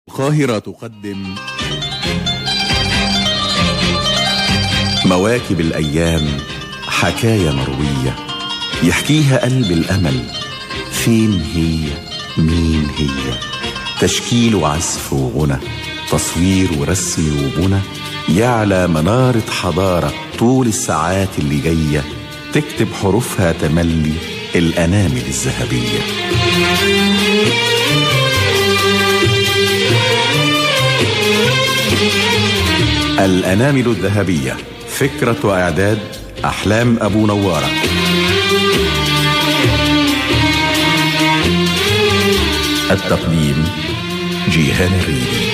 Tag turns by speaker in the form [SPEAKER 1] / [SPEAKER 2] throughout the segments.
[SPEAKER 1] القاهرة تقدم مواكب الأيام حكاية مروية يحكيها قلب الأمل فين هي مين هي تشكيل وعزف وغنى تصوير ورسم وبنى يعلى منارة حضارة طول الساعات اللي جاية تكتب حروفها تملي الأنامل الذهبية الأنامل الذهبية فكرة وإعداد أحلام أبو نوارة التقديم جيهان الريدي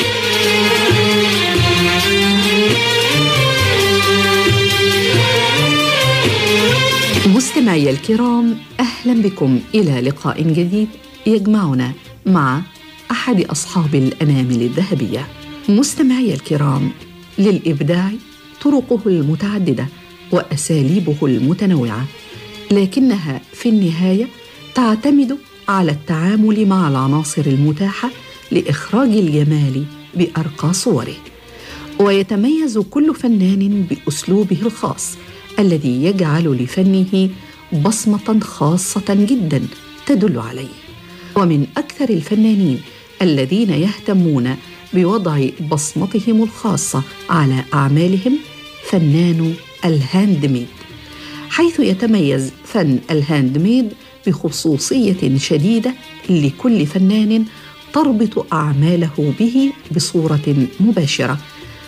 [SPEAKER 2] مستمعي الكرام اهلا بكم الى لقاء جديد يجمعنا مع احد اصحاب الانامل الذهبيه مستمعي الكرام للابداع طرقه المتعدده واساليبه المتنوعه لكنها في النهايه تعتمد على التعامل مع العناصر المتاحه لاخراج الجمال بارقى صوره ويتميز كل فنان باسلوبه الخاص الذي يجعل لفنه بصمه خاصه جدا تدل عليه ومن اكثر الفنانين الذين يهتمون بوضع بصمتهم الخاصه على اعمالهم فنان الهاند ميد حيث يتميز فن الهاند ميد بخصوصيه شديده لكل فنان تربط اعماله به بصوره مباشره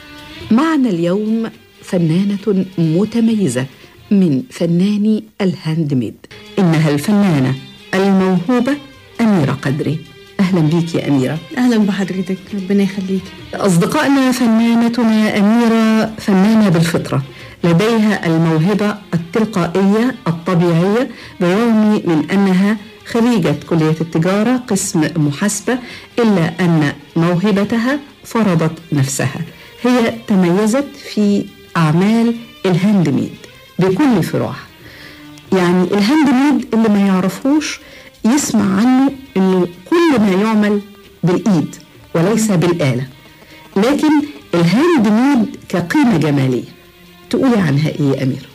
[SPEAKER 2] معنا اليوم فنانه متميزه من فناني الهاند ميد انها الفنانه الموهوبه اميره قدري اهلا بيك يا اميره
[SPEAKER 3] اهلا بحضرتك ربنا يخليك
[SPEAKER 2] اصدقائنا فنانتنا اميره فنانه بالفطره لديها الموهبه التلقائيه الطبيعيه بالرغم من انها خريجه كليه التجاره قسم محاسبه الا ان موهبتها فرضت نفسها هي تميزت في اعمال الهاند ميد بكل فروعها يعني الهاند ميد اللي ما يعرفوش يسمع عنه انه كل ما يعمل بالايد وليس بالاله لكن الهاند ميد كقيمه جماليه تقولي عنها ايه يا اميره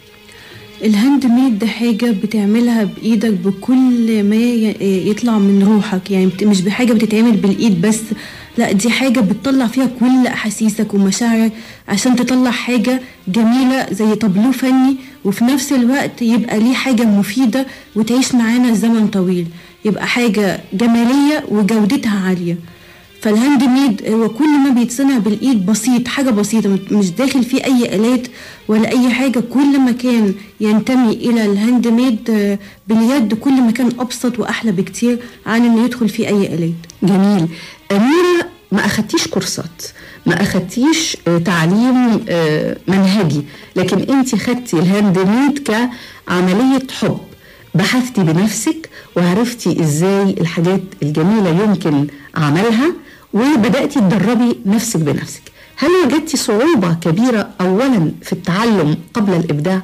[SPEAKER 3] الهاند ميد ده حاجة بتعملها بإيدك بكل ما ي- يطلع من روحك يعني بت- مش بحاجة بتتعمل بالإيد بس لا دي حاجة بتطلع فيها كل أحاسيسك ومشاعرك عشان تطلع حاجة جميلة زي طابلوه فني وفي نفس الوقت يبقى ليه حاجة مفيدة وتعيش معانا زمن طويل يبقى حاجة جمالية وجودتها عالية فالهاند ميد هو كل ما بيتصنع بالايد بسيط حاجه بسيطه مش داخل فيه اي الات ولا اي حاجه كل ما كان ينتمي الى الهاند ميد آه، باليد كل ما كان ابسط واحلى بكتير عن انه يدخل فيه اي الات
[SPEAKER 2] جميل أميرة ما أخدتيش كورسات ما أخدتيش آه، تعليم آه، منهجي لكن أنت خدتي الهاند ميد كعملية حب بحثتي بنفسك وعرفتي إزاي الحاجات الجميلة يمكن عملها وبدأتي تدربي نفسك بنفسك هل وجدتي صعوبة كبيرة أولا في التعلم قبل الإبداع؟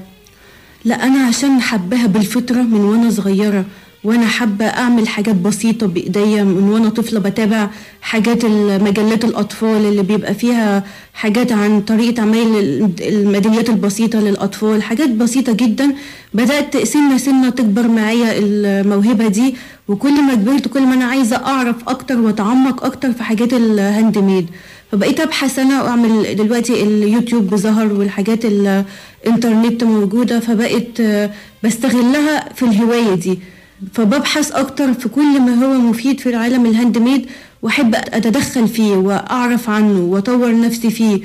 [SPEAKER 3] لا انا عشان حباها بالفطره من وانا صغيره وانا حابه اعمل حاجات بسيطه بايديا من وانا طفله بتابع حاجات مجلات الاطفال اللي بيبقى فيها حاجات عن طريقه عمل ال- الميداليات البسيطه للاطفال حاجات بسيطه جدا بدات سنه سنه تكبر معايا الموهبه دي وكل ما كبرت كل ما انا عايزه اعرف اكتر واتعمق اكتر في حاجات الهاند ميد فبقيت ابحث انا واعمل دلوقتي اليوتيوب ظهر والحاجات الانترنت موجوده فبقيت آه، بستغلها في الهوايه دي فببحث اكتر في كل ما هو مفيد في العالم الهاند ميد واحب اتدخل فيه واعرف عنه واطور نفسي فيه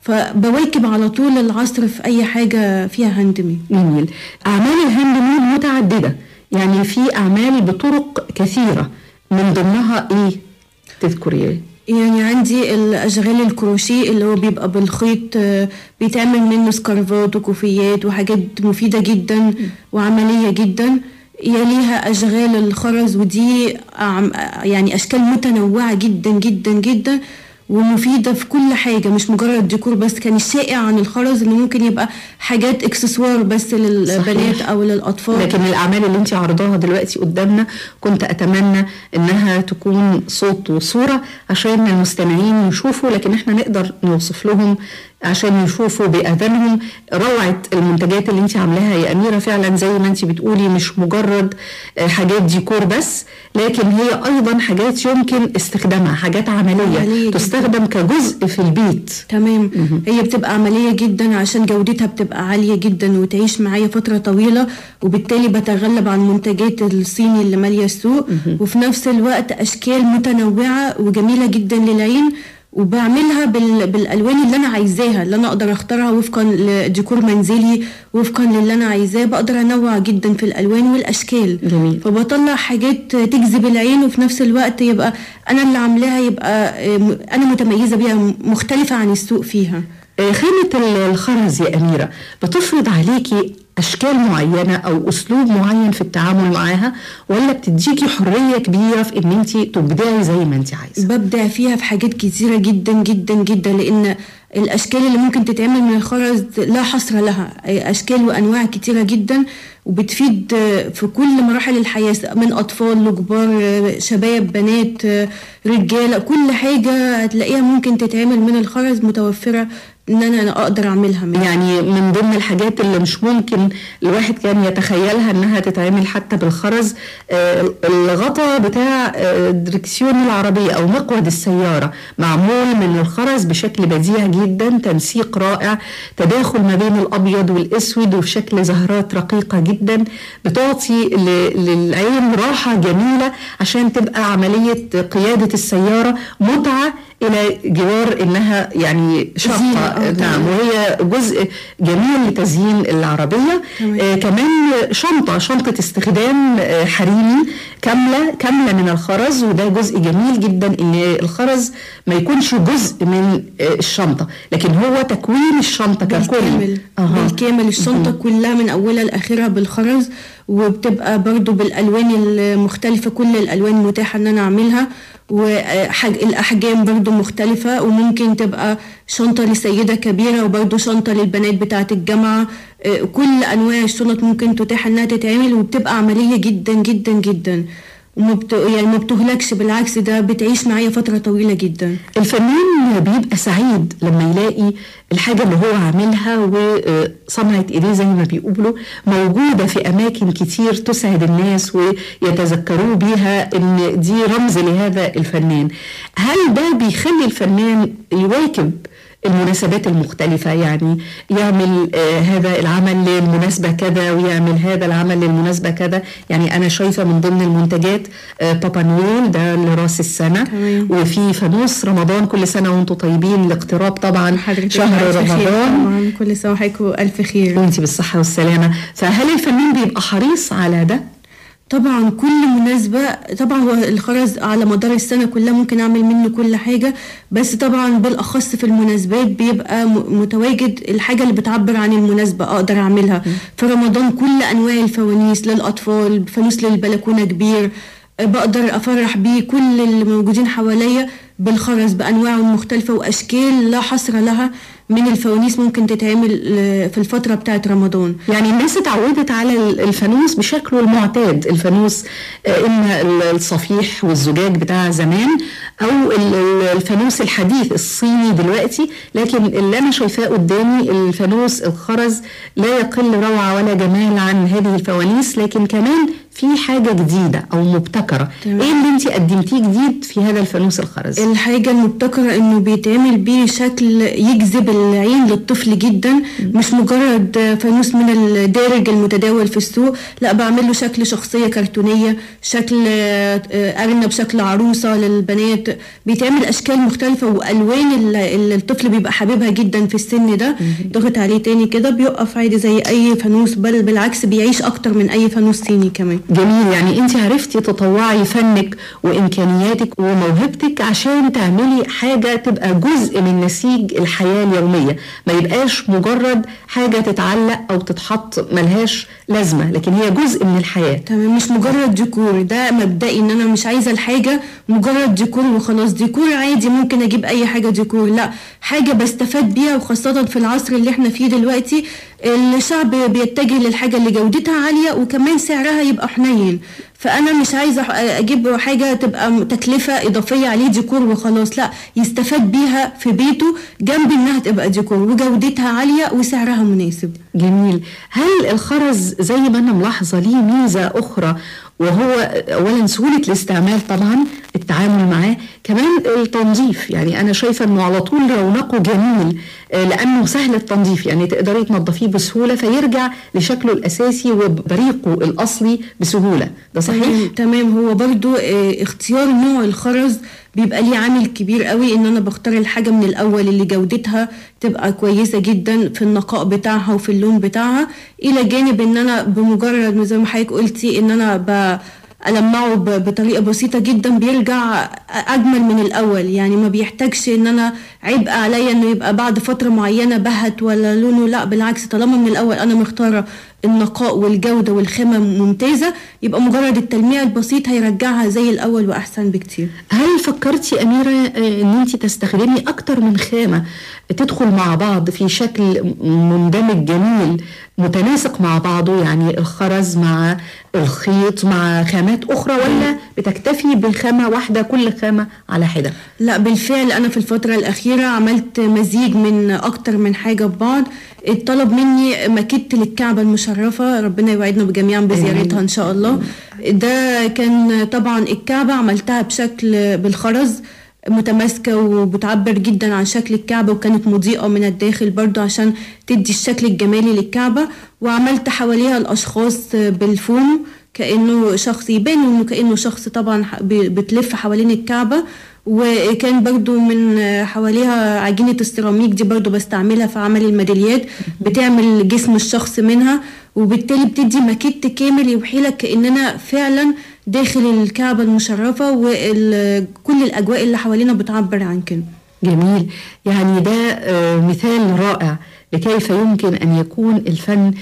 [SPEAKER 3] فبواكب على طول العصر في اي حاجه فيها هاند ميد
[SPEAKER 2] جميل أعمال الهاند ميد متعددة يعني في أعمال بطرق كثيرة من ضمنها إيه تذكري إيه؟
[SPEAKER 3] يعني عندي الاشغال الكروشيه اللي هو بيبقى بالخيط آه، بيتعمل منه سكارفات وكوفيات وحاجات مفيده جدا وعمليه جدا يليها اشغال الخرز ودي أعم- يعني اشكال متنوعه جدا جدا جدا ومفيدة في كل حاجة مش مجرد ديكور بس كان الشائع عن الخرز انه ممكن يبقى حاجات اكسسوار بس للبنات
[SPEAKER 2] صحيح.
[SPEAKER 3] او للاطفال
[SPEAKER 2] لكن الاعمال اللي انت عرضاها دلوقتي قدامنا كنت اتمنى انها تكون صوت وصوره عشان المستمعين يشوفوا لكن احنا نقدر نوصف لهم عشان يشوفوا باذانهم روعه المنتجات اللي انت عاملاها يا اميره فعلا زي ما انت بتقولي مش مجرد آه، حاجات ديكور بس لكن هي ايضا حاجات يمكن استخدامها حاجات عمليه,
[SPEAKER 3] عملية جداً.
[SPEAKER 2] تستخدم كجزء في البيت
[SPEAKER 3] تمام هي بتبقى عملية جدا عشان جودتها بتبقى عالية جدا وتعيش معايا فترة طويلة وبالتالي بتغلب عن منتجات الصيني اللي مالية السوق وفي نفس الوقت أشكال متنوعة وجميلة جدا للعين وبعملها بال... بالالوان اللي انا عايزاها اللي انا اقدر اختارها وفقا لديكور منزلي وفقا للي انا عايزاه بقدر انوع جدا في الالوان والاشكال
[SPEAKER 2] جميل.
[SPEAKER 3] فبطلع حاجات تجذب العين وفي نفس الوقت يبقى انا اللي عاملاها يبقى آه، انا متميزه بيها مختلفه عن السوق فيها
[SPEAKER 2] آه، خامة ال- الخرز يا أميرة بتفرض عليكي أشكال معينة أو أسلوب معين في التعامل معاها ولا بتديكي حرية كبيرة في إن أنت تبدعي زي ما أنت عايزة؟
[SPEAKER 3] ببدع فيها في حاجات كتيرة جدا جدا جدا لأن الأشكال اللي ممكن تتعمل من الخرز لا حصر لها أشكال وأنواع كتيرة جدا وبتفيد في كل مراحل الحياة من أطفال لكبار شباب بنات رجالة كل حاجة هتلاقيها ممكن تتعمل من الخرز متوفرة إن أنا أقدر أعملها منها
[SPEAKER 2] يعني من ضمن الحاجات اللي مش ممكن الواحد كان يتخيلها انها تتعمل حتى بالخرز آه، الغطا بتاع آه، دركسيون العربية او مقود السيارة معمول من الخرز بشكل بديع جدا تنسيق رائع تداخل ما بين الابيض والاسود وفي شكل زهرات رقيقة جدا بتعطي ل- للعين راحة جميلة عشان تبقى عملية قيادة السيارة متعة الى جوار انها يعني
[SPEAKER 3] زينة،
[SPEAKER 2] شقة
[SPEAKER 3] آه،
[SPEAKER 2] نعم
[SPEAKER 3] تمام.
[SPEAKER 2] وهي جزء جميل لتزيين العربية
[SPEAKER 3] تمام.
[SPEAKER 2] آه كمان شنطة شنطة استخدام آه حريمي كاملة كاملة من الخرز وده جزء جميل جدا ان الخرز ما يكونش جزء من آه الشنطة لكن هو تكوين الشنطة ككل
[SPEAKER 3] بالكامل
[SPEAKER 2] أها.
[SPEAKER 3] بالكامل الشنطة كلها من أولها لآخرها بالخرز وبتبقى برضو بالألوان المختلفة كل الألوان متاحة إن أنا أعملها والأحجام برضو مختلفة وممكن تبقى شنطة لسيدة كبيرة وبرضو شنطة للبنات بتاعة الجامعة آه، كل أنواع الشنط ممكن تتاح إنها تتعمل وبتبقى عملية جدا جدا جدا وما بت... يعني ما بتهلكش بالعكس ده بتعيش معايا فترة طويلة جدا
[SPEAKER 2] الفنان بيبقى سعيد لما يلاقي الحاجة اللي هو عاملها وصنعة ايديه زي ما بيقولوا موجودة في أماكن كتير تسعد الناس ويتذكروا بيها إن دي رمز لهذا الفنان هل ده بيخلي الفنان يواكب المناسبات المختلفة يعني يعمل آه هذا العمل للمناسبة كذا ويعمل هذا العمل للمناسبة كذا يعني أنا شايفة من ضمن المنتجات آه بابا نويل ده لراس السنة
[SPEAKER 3] تمام.
[SPEAKER 2] وفي فانوس رمضان كل سنة وانتم طيبين لاقتراب طبعا
[SPEAKER 3] حضرتك
[SPEAKER 2] شهر
[SPEAKER 3] ألف خير
[SPEAKER 2] رمضان
[SPEAKER 3] طبعا كل سنة وحضرتك ألف خير
[SPEAKER 2] وانت بالصحة والسلامة فهل الفنان بيبقى حريص على ده؟
[SPEAKER 3] طبعا كل مناسبة طبعا هو الخرز على مدار السنة كلها ممكن أعمل منه كل حاجة بس طبعا بالأخص في المناسبات بيبقى م- متواجد الحاجة اللي بتعبر عن المناسبة أقدر أعملها في رمضان كل أنواع الفوانيس للأطفال فانوس للبلكونة كبير آه، بقدر أفرح بيه كل اللي موجودين حواليا بالخرز بأنواعه المختلفة وأشكال لا حصر لها من الفوانيس ممكن تتعمل آه، في الفترة بتاعت رمضان
[SPEAKER 2] يعني الناس اتعودت على الفانوس بشكله المعتاد الفانوس آه، اما ال- الصفيح والزجاج بتاع زمان او ال- ال- الفانوس الحديث الصيني دلوقتي لكن اللي انا شايفاه قدامي الفانوس الخرز لا يقل روعه ولا جمال عن هذه الفوانيس لكن كمان في حاجه جديده او مبتكره
[SPEAKER 3] تمام.
[SPEAKER 2] ايه اللي انت قدمتيه جديد في هذا الفانوس الخرز
[SPEAKER 3] الحاجة المبتكرة انه بيتعمل بيه شكل يجذب العين للطفل جدا مش مجرد فانوس من الدارج المتداول في السوق لا بعمل له شكل شخصية كرتونية شكل آه، آه، أرنب شكل عروسة للبنات بيتعمل أشكال مختلفة وألوان اللي اللي الطفل بيبقى حاببها جدا في السن ده ضغط عليه تاني كده بيقف عادي زي أي فانوس بل بالعكس بيعيش أكتر من أي فانوس صيني كمان
[SPEAKER 2] جميل يعني انت عرفتي تطوعي فنك وامكانياتك وموهبتك عشان تعملي حاجه تبقى جزء من نسيج الحياه اليوميه ما يبقاش مجرد حاجه تتعلق او تتحط ملهاش لازمه لكن هي جزء من الحياه
[SPEAKER 3] تمام مش مجرد ديكور ده مبدئي ان انا مش عايزه الحاجه مجرد ديكور وخلاص ديكور عادي ممكن اجيب اي حاجه ديكور لا حاجه بستفاد بيها وخاصه في العصر اللي احنا فيه دلوقتي الشعب بيتجه للحاجه اللي جودتها عاليه وكمان سعرها يبقى حنين فانا مش عايزه اجيب حاجه تبقى تكلفه اضافيه عليه ديكور وخلاص لا يستفاد بيها في بيته جنب انها تبقى ديكور وجودتها عاليه وسعرها مناسب
[SPEAKER 2] جميل هل الخرز زي ما انا ملاحظه ليه ميزه اخرى وهو اولا سهوله الاستعمال طبعا التعامل معاه كمان التنظيف يعني انا شايفه انه على طول رونقه جميل لانه سهل التنظيف يعني تقدري تنظفيه بسهوله فيرجع لشكله الاساسي وبريقه الاصلي بسهوله ده صحيح
[SPEAKER 3] تمام هو برضو اختيار نوع الخرز بيبقى ليه عامل كبير قوي ان انا بختار الحاجه من الاول اللي جودتها تبقى كويسه جدا في النقاء بتاعها وفي اللون بتاعها الى جانب ان انا بمجرد زي ما حضرتك قلتي ان انا ب ألمعه بطريقة بسيطة جدا بيرجع أجمل من الأول يعني ما بيحتاجش إن أنا عبء عليا إنه يبقى بعد فترة معينة بهت ولا لونه لا بالعكس طالما من الأول أنا مختارة النقاء والجودة والخامة ممتازة يبقى مجرد التلميع البسيط هيرجعها زي الأول وأحسن بكتير
[SPEAKER 2] هل فكرتي أميرة إن أنت تستخدمي أكتر من خامة تدخل مع بعض في شكل مندمج جميل متناسق مع بعضه يعني الخرز مع الخيط مع خامات أخرى ولا بتكتفي بخامة واحدة كل خامة على حدة؟
[SPEAKER 3] لا بالفعل أنا في الفترة الأخيرة عملت مزيج من أكتر من حاجة ببعض اتطلب مني ماكيت للكعبة المشرفة ربنا يوعدنا بجميعا بزيارتها إن شاء الله ده كان طبعا الكعبة عملتها بشكل بالخرز متماسكة وبتعبر جدا عن شكل الكعبة وكانت مضيئة من الداخل برضو عشان تدي الشكل الجمالي للكعبة وعملت حواليها الأشخاص بالفوم كأنه شخص يبان إنه كأنه شخص طبعا بتلف حوالين الكعبة وكان برضو من حواليها عجينة السيراميك دي برضو بستعملها في عمل الميداليات بتعمل جسم الشخص منها وبالتالي بتدي ماكيت كامل يوحي لك كأننا فعلا داخل الكعبة المشرفة وكل الأجواء اللي حوالينا بتعبر عن كده
[SPEAKER 2] جميل يعني ده مثال رائع لكيف يمكن أن يكون الفن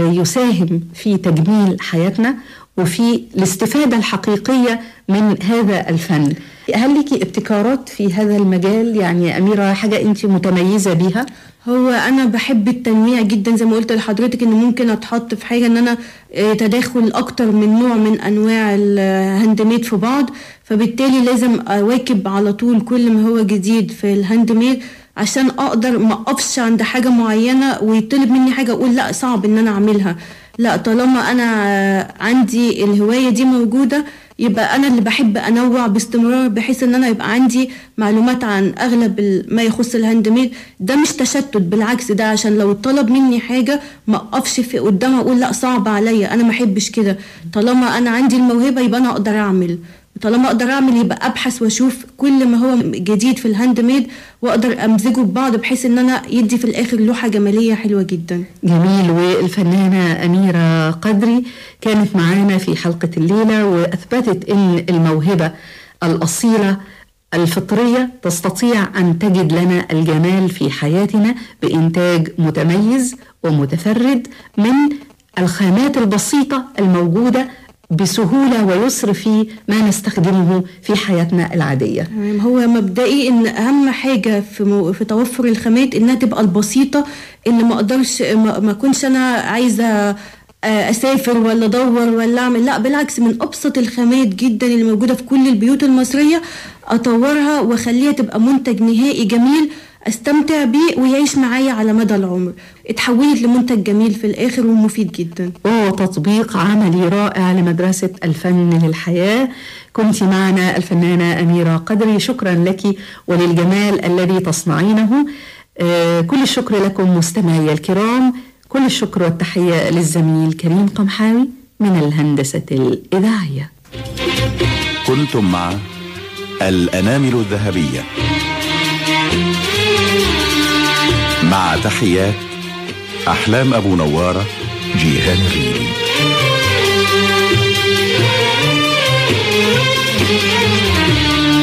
[SPEAKER 2] يساهم في تجميل حياتنا وفي الاستفادة الحقيقية من هذا الفن هل لك ابتكارات في هذا المجال يعني أميرة حاجة أنت متميزة بيها؟
[SPEAKER 3] هو انا بحب التنويع جدا زي ما قلت لحضرتك ان ممكن اتحط في حاجه ان انا تداخل اكتر من نوع من انواع الهاند ميد في بعض فبالتالي لازم اواكب على طول كل ما هو جديد في الهاند ميد عشان اقدر ما اقفش عند حاجه معينه ويطلب مني حاجه اقول لا صعب ان انا اعملها لا طالما انا عندي الهوايه دي موجوده يبقى انا اللي بحب انوع باستمرار بحيث ان انا يبقى عندي معلومات عن اغلب ما يخص الهاند ميد ده مش تشتت بالعكس ده عشان لو طلب مني حاجه ما اقفش في قدامها اقول لا صعب عليا انا ما احبش كده طالما انا عندي الموهبه يبقى انا اقدر اعمل طالما اقدر اعمل يبقى ابحث واشوف كل ما هو جديد في الهاند ميد واقدر امزجه ببعض بحيث ان انا يدي في الاخر لوحه جماليه حلوه جدا
[SPEAKER 2] جميل والفنانه اميره قدري كانت معانا في حلقه الليله واثبتت ان الموهبه الاصيله الفطريه تستطيع ان تجد لنا الجمال في حياتنا بانتاج متميز ومتفرد من الخامات البسيطه الموجوده بسهولة ويسر في ما نستخدمه في حياتنا العادية
[SPEAKER 3] هو مبدئي ان اهم حاجة في, مو في توفر الخامات انها تبقى البسيطة اللي ما اقدرش ما اكونش انا عايزة اسافر ولا ادور ولا اعمل لا بالعكس من ابسط الخامات جدا اللي موجودة في كل البيوت المصرية اطورها واخليها تبقى منتج نهائي جميل استمتع بيه ويعيش معايا على مدى العمر اتحولت لمنتج جميل في الاخر ومفيد جدا
[SPEAKER 2] وتطبيق عملي رائع لمدرسة الفن للحياة كنت معنا الفنانة أميرة قدري شكرا لك وللجمال الذي تصنعينه آه كل الشكر لكم مستمعي الكرام كل الشكر والتحية للزميل كريم قمحاوي من الهندسة الإذاعية
[SPEAKER 1] كنتم مع الأنامل الذهبية مع تحيات أحلام أبو نوارة جيهان الريلي
[SPEAKER 4] thank you